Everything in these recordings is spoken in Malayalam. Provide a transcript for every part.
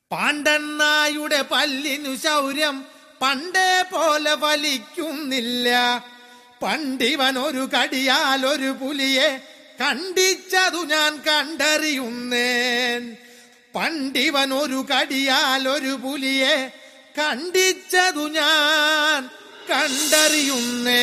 പാണ്ടണ്ണായുടെ പല്ലിനു ശൗര്യം പണ്ടേ പോലെ വലിക്കുന്നില്ല പണ്ടിവൻ ഒരു കടിയാൽ ഒരു പുലിയെ കണ്ടിച്ചതു ഞാൻ കണ്ടറിയുന്നേൻ പണ്ടിവൻ ഒരു കടിയാൽ ഒരു പുലിയെ കണ്ടിച്ചതു ഞാൻ കണ്ടറിയുന്നേ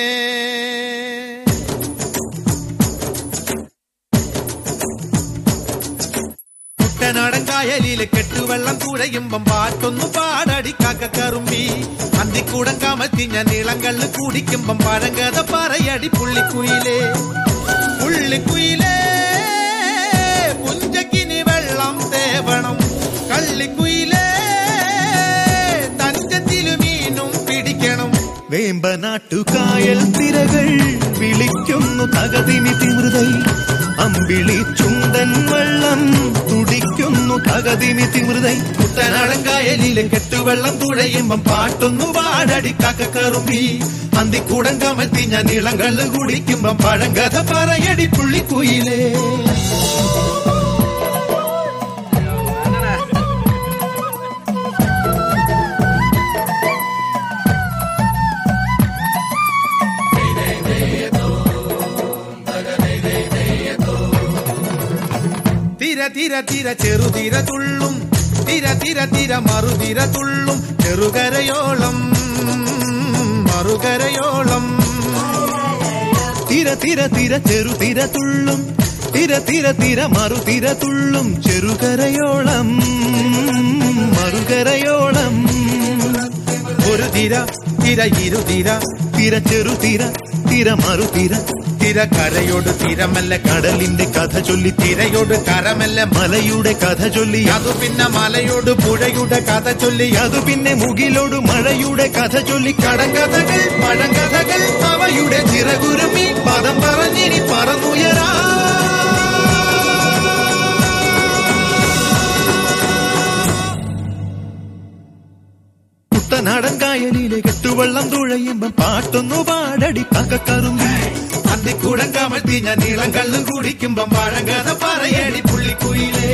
കുട്ടനാടൻ കായലിലെ കെട്ടുവെള്ളം കുഴയുമ്പം പാട്ടൊന്നു പാടടി കാക്കക്കറുമ്പി അന്തിക്കൂടം കമത്തി ഞാൻ നീളങ്കള്ള് കുടിക്കുമ്പം പഴങ്കഥ പറയടി പുള്ളിക്കുയിലേ പുള്ളിക്കുയിലേ പുഞ്ചക്കിനി വെള്ളം തേവണം കള്ളിക്കുയിലേ തഞ്ചത്തിലു മീനും പിടിക്കണം വേമ്പനാട്ടുകായൽ തിരകൾ വിളിക്കുന്നു തകതിനി തിമൃതൈ അമ്പിളി ചുണ്ടൻ വെള്ളം തുടിക്കുന്നു തകതിനി തിമൃതൈ കുട്ടനാടൻ കായലിലെ കെട്ടുവെള്ളം തുഴയുമ്പം പാട്ടൊന്നു പാടടി കാക്കക്കറുമ്പി അന്തിക്കൂടം കമത്തി ഞാൻ നീളങ്കള്ള് കുടിക്കുമ്പം പഴങ്കഥ പറയടി പുള്ളിക്കുയിലേ തിര തിര തിര ചെറുതിര തുള്ളും തിര തിര തിര മറുതിര തുള്ളും ചെറുകരയോളം മറുകരയോളം തിര തിര തിര ചെറു തിര തുള്ളും തിര തിര തിര മറു തിര തുള്ളും ചെറുകരയോളം മറുകരയോളം ഒരു തിര തിര ഇരുതിര തിര ചെറു തിര തിര മറു തിര തിര കരയോട് തിരമല്ല കടലിന്റെ കഥ ചൊല്ലി തിരയോട് കരമല്ല മലയുടെ കഥ ചൊല്ലി അതു പിന്നെ മലയോട് പുഴയുടെ കഥ ചൊല്ലി അതു പിന്നെ മുകിലോട് മഴയുടെ കഥ ചൊല്ലി കടങ്കഥകൾ പഴങ്കഥകൾ അവയുടെ ചിറകുരുമി പദം പറഞ്ഞിനി പറന്നുയരാ കുട്ടനാടൻ കായലിലെ കെട്ടുവെള്ളം തുഴയുമ്പം പാട്ടൊന്നു പാടടി കാക്കക്കറുമ്പി അന്തിക്കൂടം കമഴ്ത്തി ഞാൻ നീളം കള്ളു കുടിക്കുമ്പം പഴങ്കഥ പറയടി പുള്ളിക്കുയിലേ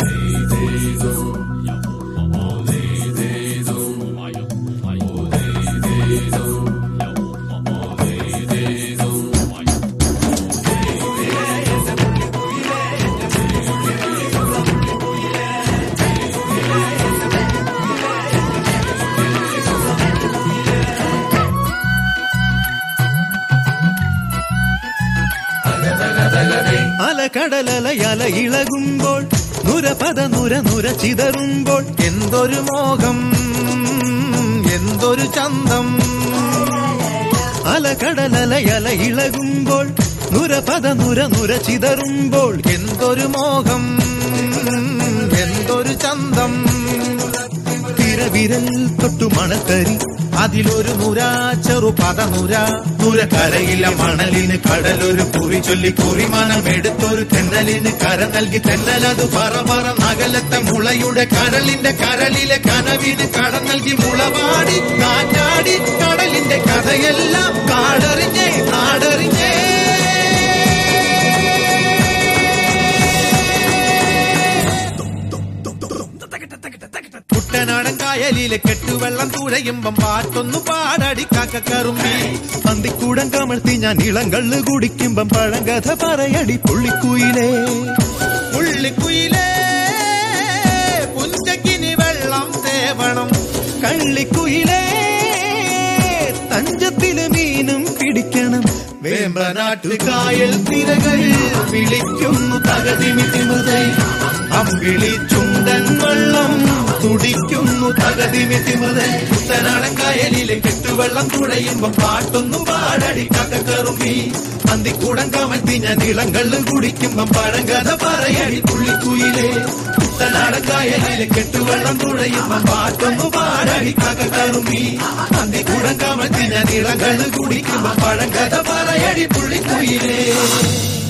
അലകടലല ഇളകുമ്പോൾ നുരപദ നുര നുര ചിതറുമ്പോൾ എന്തൊരു മോഹം എന്തൊരു ചന്തം അലകടലല ഇളകുമ്പോൾ നുരപദ നുര നുര ചിതറുമ്പോൾ എന്തൊരു മോഹം എന്തൊരു ചന്തം തിരവിരൽ തൊട്ടു മണത്തരി അതിലൊരു നുര ചെറു പദനുര നുര കരയില മണലിന് കടലൊരു കുറി ചൊല്ലി കുറിമാനം എടുത്തൊരു തെന്നലിന് കര നൽകി തെന്നലത് പറ പറ നഗലത്തെ മുളയുടെ കരളിന്റെ കരളിലെ കനവിന് കട നൽകി മുളപാടി കാറ്റാടി കടലിന്റെ കഥയെല്ലാം കാടറിഞ്ഞേ നാടറിഞ്ഞേ കുട്ടനാടൻ കായലിലെ കെട്ടുവെള്ളം തുഴയുമ്പം പാട്ടൊന്നു പാടടി കാക്കക്കറുമ്പി പന്തിക്കൂടം കമഴ്ത്തി ഞാൻ ഇളങ്കള്ള് കുടിക്കുമ്പം പഴങ്കഥ പറയടി പുള്ളിക്കുയിലേ പുള്ളിക്കുയിലേ പുഞ്ചക്കിനി വെള്ളം തേവണം കള്ളിക്കുയിലേ തഞ്ചത്തില് മീനും പിടിക്കണം വേമ്പനാട്ടു കായൽ തിരകൾ വിളിക്കുന്നു തകതിമി തിമുതൈ അമ്പിളി ചുണ്ടൻ വെള്ളം തുടിക്കുന്നു തകതിമി തിമുതൈ കുട്ടനാടൻ കായലിലെ കെട്ടുവെള്ളം തുഴയുമ്പം പാട്ടൊന്നു പാടടി കക്കറുമ്പി അന്തിക്കൂടം കമഴ്ത്തി ഞാൻ ഇളങ്കള്ള് കുടിക്കുമ്പം പഴങ്കഥ പറയടി പുള്ളിക്കുയിലേ കുട്ടനാടൻ കായലിലെ കെട്ടുവെള്ളം തുഴയുമ്പം പാട്ടൊന്നു പാടടി കക്കറുമ്പി അന്തിക്കൂടം കമഴ്ത്തി ഞാൻ ഇളങ്കള്ള് കുടിക്കുമ്പം പഴങ്കഥ പറയടി പുള്ളിക്കുയിലേ